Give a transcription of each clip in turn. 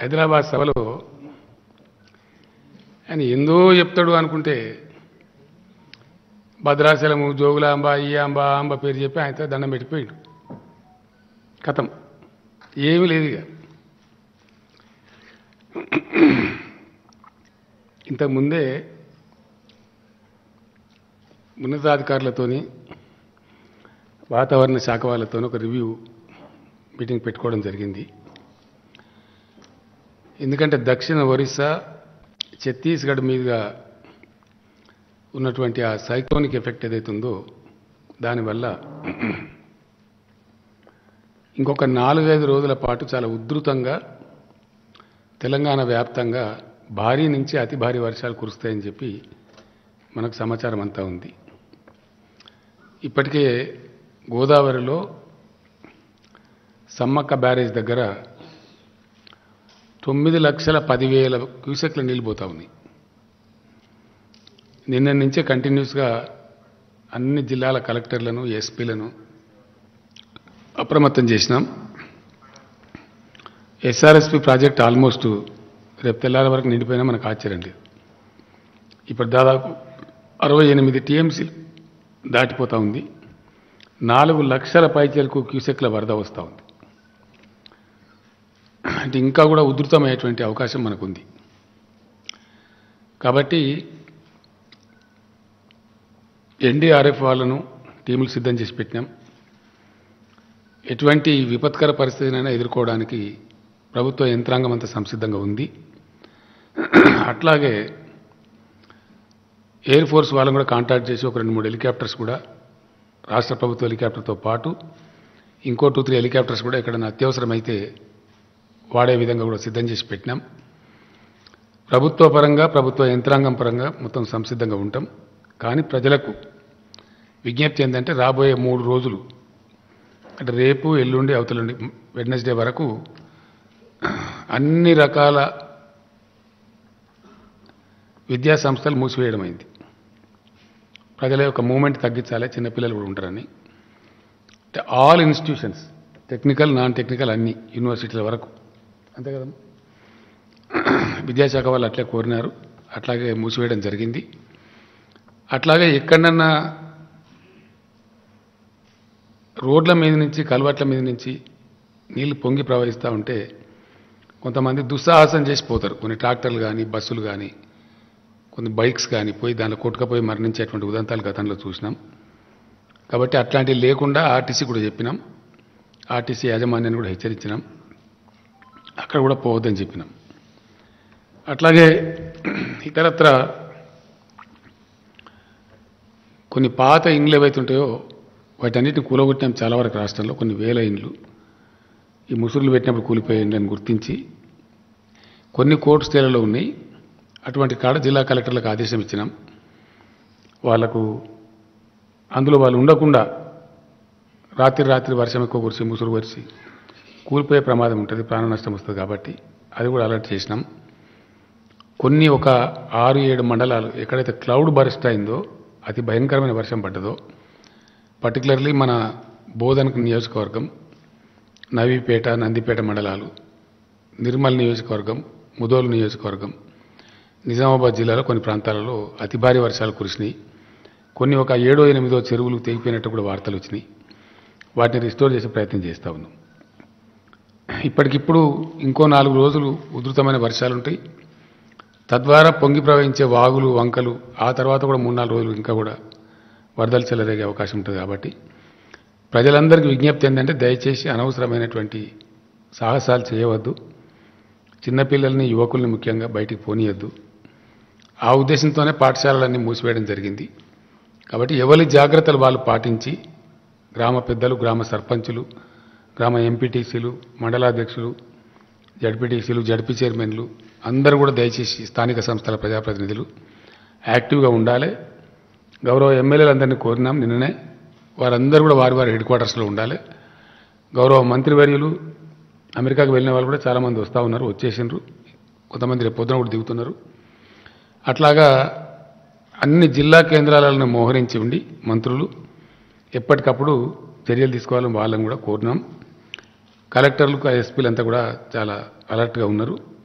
హైదరాబాద్ సభలో ఆయన ఎందో చెప్తాడు అనుకుంటే భద్రాచలము జోగులాంబ ఈ అంబ ఆ అంబ పేరు చెప్పి ఆయనతో దండం పెట్టిపోయాడు కథం ఏమీ లేదు ఇక ఇంతకుముందే ఉన్నతాధికారులతోని వాతావరణ శాఖ వాళ్ళతో ఒక రివ్యూ మీటింగ్ పెట్టుకోవడం జరిగింది ఎందుకంటే దక్షిణ ఒరిస్సా ఛత్తీస్గఢ్ మీదుగా ఉన్నటువంటి ఆ సైక్లోనిక్ ఎఫెక్ట్ ఏదైతే ఉందో దానివల్ల ఇంకొక నాలుగైదు రోజుల పాటు చాలా ఉధృతంగా తెలంగాణ వ్యాప్తంగా భారీ నుంచి అతి భారీ వర్షాలు కురుస్తాయని చెప్పి మనకు సమాచారం అంతా ఉంది ఇప్పటికే గోదావరిలో సమ్మక్క బ్యారేజ్ దగ్గర తొమ్మిది లక్షల పదివేల క్యూసెక్ల నీళ్ళు పోతా ఉన్నాయి నిన్న నుంచే కంటిన్యూస్గా అన్ని జిల్లాల కలెక్టర్లను ఎస్పీలను అప్రమత్తం చేసినాం ఎస్ఆర్ఎస్పి ప్రాజెక్ట్ ఆల్మోస్ట్ రేపు తెల్లారి వరకు నిండిపోయినా మనకు ఆశ్చర్యం లేదు ఇప్పుడు దాదాపు అరవై ఎనిమిది టీఎంసీ దాటిపోతా ఉంది నాలుగు లక్షల పైచలకు క్యూసెక్ల వరద వస్తూ ఉంది అంటే ఇంకా కూడా ఉధృతమయ్యేటువంటి అవకాశం మనకుంది కాబట్టి ఎన్డీఆర్ఎఫ్ వాళ్ళను టీములు సిద్ధం చేసి పెట్టినాం ఎటువంటి విపత్కర పరిస్థితినైనా ఎదుర్కోవడానికి ప్రభుత్వ యంత్రాంగం అంతా సంసిద్ధంగా ఉంది అట్లాగే ఎయిర్ ఫోర్స్ వాళ్ళని కూడా కాంటాక్ట్ చేసి ఒక రెండు మూడు హెలికాప్టర్స్ కూడా రాష్ట్ర ప్రభుత్వ హెలికాప్టర్తో పాటు ఇంకో టూ త్రీ హెలికాప్టర్స్ కూడా ఎక్కడైనా అత్యవసరమైతే వాడే విధంగా కూడా సిద్ధం చేసి పెట్టినాం ప్రభుత్వ పరంగా ప్రభుత్వ యంత్రాంగం పరంగా మొత్తం సంసిద్ధంగా ఉంటాం కానీ ప్రజలకు విజ్ఞప్తి ఏంటంటే రాబోయే మూడు రోజులు అంటే రేపు ఎల్లుండి అవతలుండి వెడ్నెస్డే వరకు అన్ని రకాల విద్యా సంస్థలు మూసివేయడమైంది ప్రజల యొక్క మూమెంట్ తగ్గించాలి చిన్నపిల్లలు కూడా ఉంటారని అంటే all institutions technical non technical అన్ని యూనివర్సిటీల వరకు అంతే కదా విద్యాశాఖ వాళ్ళు అట్లే కోరినారు అట్లాగే మూసివేయడం జరిగింది అట్లాగే ఎక్కడన్నా రోడ్ల మీద నుంచి కలవట్ల మీద నుంచి నీళ్లు పొంగి ప్రవహిస్తూ ఉంటే కొంతమంది దుస్సాహసం చేసి పోతారు కొన్ని ట్రాక్టర్లు కానీ బస్సులు కానీ కొన్ని బైక్స్ కానీ పోయి దానిలో కొట్టుకపోయి మరణించేటువంటి ఉదంతాలు గతంలో చూసినాం కాబట్టి అట్లాంటివి లేకుండా ఆర్టీసీ కూడా చెప్పినాం ఆర్టీసీ యాజమాన్యాన్ని కూడా హెచ్చరించినాం అక్కడ కూడా పోవద్దని చెప్పినాం అట్లాగే ఇతరత్ర కొన్ని పాత ఇండ్లు ఏవైతే ఉంటాయో వాటన్నిటిని కూలగొట్టినాం చాలా వరకు రాష్ట్రంలో కొన్ని వేల ఇండ్లు ఈ ముసురులు పెట్టినప్పుడు కూలిపోయింది అని గుర్తించి కొన్ని కోర్టు స్టేలలో ఉన్నాయి అటువంటి కాడ జిల్లా కలెక్టర్లకు ఆదేశం ఇచ్చినాం వాళ్లకు అందులో వాళ్ళు ఉండకుండా రాత్రి రాత్రి వర్షం ఎక్కువ కురిసి ముసురు కురిసి కూలిపోయే ప్రమాదం ఉంటుంది ప్రాణ నష్టం వస్తుంది కాబట్టి అది కూడా అలర్ట్ చేసినాం కొన్ని ఒక ఆరు ఏడు మండలాలు ఎక్కడైతే క్లౌడ్ బరస్ట్ అయిందో అతి భయంకరమైన వర్షం పడ్డదో పర్టికులర్లీ మన బోధనకు నియోజకవర్గం నవీపేట నందిపేట మండలాలు నిర్మల్ నియోజకవర్గం ముదోలు నియోజకవర్గం నిజామాబాద్ జిల్లాలో కొన్ని ప్రాంతాలలో అతి భారీ వర్షాలు కురిసినాయి కొన్ని ఒక ఏడో ఎనిమిదో చెరువులు తెగిపోయినట్టు కూడా వార్తలు వచ్చినాయి వాటిని రిస్టోర్ చేసే ప్రయత్నం చేస్తూ ఉన్నాం ఇప్పటికిప్పుడు ఇంకో నాలుగు రోజులు ఉధృతమైన వర్షాలు ఉంటాయి తద్వారా పొంగి ప్రవహించే వాగులు వంకలు ఆ తర్వాత కూడా మూడు నాలుగు రోజులు ఇంకా కూడా వరదలు చెలరేగే అవకాశం ఉంటుంది కాబట్టి ప్రజలందరికీ విజ్ఞప్తి ఏంటంటే దయచేసి అనవసరమైనటువంటి సాహసాలు చేయవద్దు చిన్నపిల్లల్ని యువకుల్ని ముఖ్యంగా బయటికి పోనీయద్దు ఆ ఉద్దేశంతోనే పాఠశాలలన్నీ మూసివేయడం జరిగింది కాబట్టి ఎవరి జాగ్రత్తలు వాళ్ళు పాటించి గ్రామ పెద్దలు గ్రామ సర్పంచులు గ్రామ ఎంపీటీసీలు మండలాధ్యక్షులు జడ్పీటీసీలు జడ్పీ చైర్మన్లు అందరూ కూడా దయచేసి స్థానిక సంస్థల ప్రజాప్రతినిధులు యాక్టివ్గా ఉండాలి గౌరవ ఎమ్మెల్యేలందరినీ కోరినాం నిన్ననే వారందరూ కూడా వారి వారి హెడ్ క్వార్టర్స్లో ఉండాలి గౌరవ మంత్రివర్యులు అమెరికాకు వెళ్ళిన వాళ్ళు కూడా చాలామంది వస్తూ ఉన్నారు వచ్చేసిండ్రు కొంతమంది రేపు పొద్దున కూడా దిగుతున్నారు అట్లాగా అన్ని జిల్లా కేంద్రాలను మోహరించి ఉండి మంత్రులు ఎప్పటికప్పుడు చర్యలు తీసుకోవాలని వాళ్ళని కూడా కోరినాం కలెక్టర్లకు ఎస్పీలు అంతా కూడా చాలా అలర్ట్గా ఉన్నారు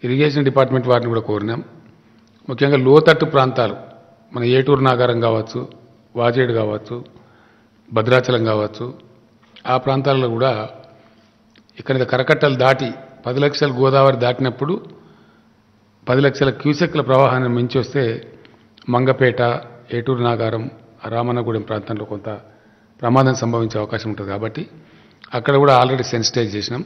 ఇరిగేషన్ డిపార్ట్మెంట్ వారిని కూడా కోరినాం ముఖ్యంగా లోతట్టు ప్రాంతాలు మన ఏటూరు నాగారం కావచ్చు వాజేడు కావచ్చు భద్రాచలం కావచ్చు ఆ ప్రాంతాల్లో కూడా ఇక్కడ కరకట్టలు దాటి పది లక్షల గోదావరి దాటినప్పుడు పది లక్షల క్యూసెక్ల ప్రవాహాన్ని మించి వస్తే మంగపేట ఏటూరు నాగారం రామన్నగూడెం ప్రాంతంలో కొంత ప్రమాదం సంభవించే అవకాశం ఉంటుంది కాబట్టి అక్కడ కూడా ఆల్రెడీ సెన్సిటైజ్ చేసినాం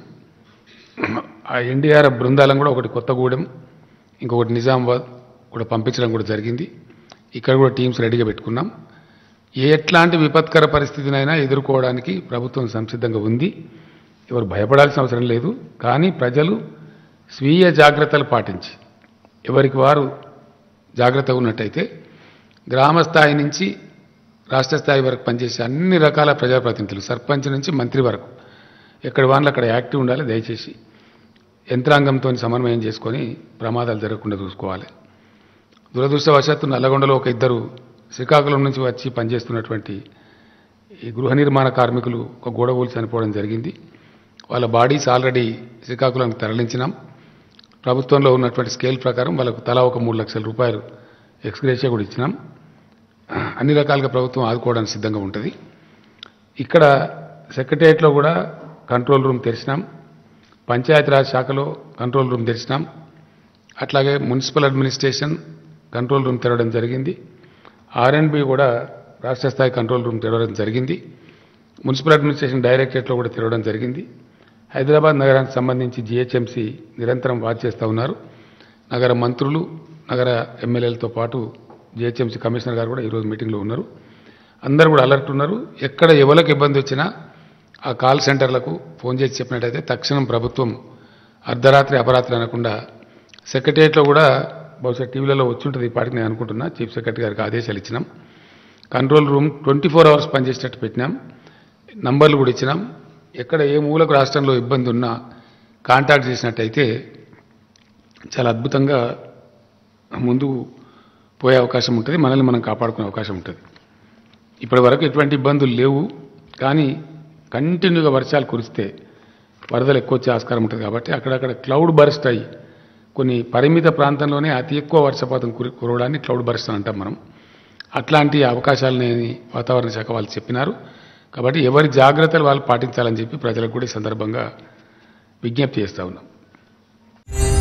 ఆ ఎన్డీఆర్ఎఫ్ బృందాలను కూడా ఒకటి కొత్తగూడెం ఇంకొకటి నిజామాబాద్ కూడా పంపించడం కూడా జరిగింది ఇక్కడ కూడా టీమ్స్ రెడీగా పెట్టుకున్నాం ఎట్లాంటి విపత్కర పరిస్థితినైనా ఎదుర్కోవడానికి ప్రభుత్వం సంసిద్ధంగా ఉంది ఎవరు భయపడాల్సిన అవసరం లేదు కానీ ప్రజలు స్వీయ జాగ్రత్తలు పాటించి ఎవరికి వారు జాగ్రత్తగా ఉన్నట్టయితే గ్రామ స్థాయి నుంచి రాష్ట్ర స్థాయి వరకు పనిచేసే అన్ని రకాల ప్రజాప్రతినిధులు సర్పంచ్ నుంచి మంత్రి వరకు ఎక్కడ వాళ్ళు అక్కడ యాక్టివ్ ఉండాలి దయచేసి యంత్రాంగంతో సమన్వయం చేసుకొని ప్రమాదాలు జరగకుండా చూసుకోవాలి దురదృష్టవశాత్తు నల్లగొండలో ఒక ఇద్దరు శ్రీకాకుళం నుంచి వచ్చి పనిచేస్తున్నటువంటి ఈ గృహ నిర్మాణ కార్మికులు ఒక గోడ కూలి చనిపోవడం జరిగింది వాళ్ళ బాడీస్ ఆల్రెడీ శ్రీకాకుళంకి తరలించినాం ప్రభుత్వంలో ఉన్నటువంటి స్కేల్ ప్రకారం వాళ్ళకు తలా ఒక మూడు లక్షల రూపాయలు ఎక్స్గ్రేషియా కూడా ఇచ్చినాం అన్ని రకాలుగా ప్రభుత్వం ఆదుకోవడానికి సిద్ధంగా ఉంటుంది ఇక్కడ సెక్రటరియట్లో కూడా కంట్రోల్ రూమ్ తెరిచినాం పంచాయతీరాజ్ శాఖలో కంట్రోల్ రూమ్ తెరిచినాం అట్లాగే మున్సిపల్ అడ్మినిస్ట్రేషన్ కంట్రోల్ రూమ్ తెరవడం జరిగింది ఆర్ఎండ్బి కూడా రాష్ట్ర స్థాయి కంట్రోల్ రూమ్ తెరవడం జరిగింది మున్సిపల్ అడ్మినిస్ట్రేషన్ డైరెక్టరేట్లో కూడా తెరవడం జరిగింది హైదరాబాద్ నగరానికి సంబంధించి జిహెచ్ఎంసీ నిరంతరం వాచ్ చేస్తూ ఉన్నారు నగర మంత్రులు నగర ఎమ్మెల్యేలతో పాటు జిహెచ్ఎంసీ కమిషనర్ గారు కూడా ఈరోజు మీటింగ్లో ఉన్నారు అందరూ కూడా అలర్ట్ ఉన్నారు ఎక్కడ ఎవరికి ఇబ్బంది వచ్చినా ఆ కాల్ సెంటర్లకు ఫోన్ చేసి చెప్పినట్టయితే తక్షణం ప్రభుత్వం అర్ధరాత్రి అపరాత్రి అనకుండా సెక్రటరియట్లో కూడా బహుశా టీవీలలో వచ్చి ఉంటుంది ఈ పాటికి నేను అనుకుంటున్నా చీఫ్ సెక్రటరీ గారికి ఆదేశాలు ఇచ్చినాం control room twenty four hours పనిచేసేటట్టు పెట్టినాం నంబర్లు కూడా ఇచ్చినాం ఎక్కడ ఏ మూలకు రాష్ట్రంలో ఇబ్బంది ఉన్నా కాంటాక్ట్ చేసినట్టయితే చాలా అద్భుతంగా ముందు పోయే అవకాశం ఉంటుంది మనల్ని మనం కాపాడుకునే అవకాశం ఉంటుంది ఇప్పటి వరకు ఎటువంటి ఇబ్బందులు లేవు కానీ కంటిన్యూగా వర్షాలు కురిస్తే వరదలు ఎక్కువ వచ్చే ఆస్కారం ఉంటుంది కాబట్టి అక్కడక్కడ క్లౌడ్ బర్స్ట్ అయ్యి కొన్ని పరిమిత ప్రాంతంలోనే అతి ఎక్కువ వర్షపాతం కురి కురవడాన్ని క్లౌడ్ బర్స్ట్ అని అంటాం మనం అట్లాంటి అవకాశాలని వాతావరణ శాఖ వాళ్ళు చెప్పినారు కాబట్టి ఎవరి జాగ్రత్తలు వాళ్ళు పాటించాలని చెప్పి ప్రజలకు కూడా ఈ సందర్భంగా విజ్ఞప్తి చేస్తా ఉన్నాం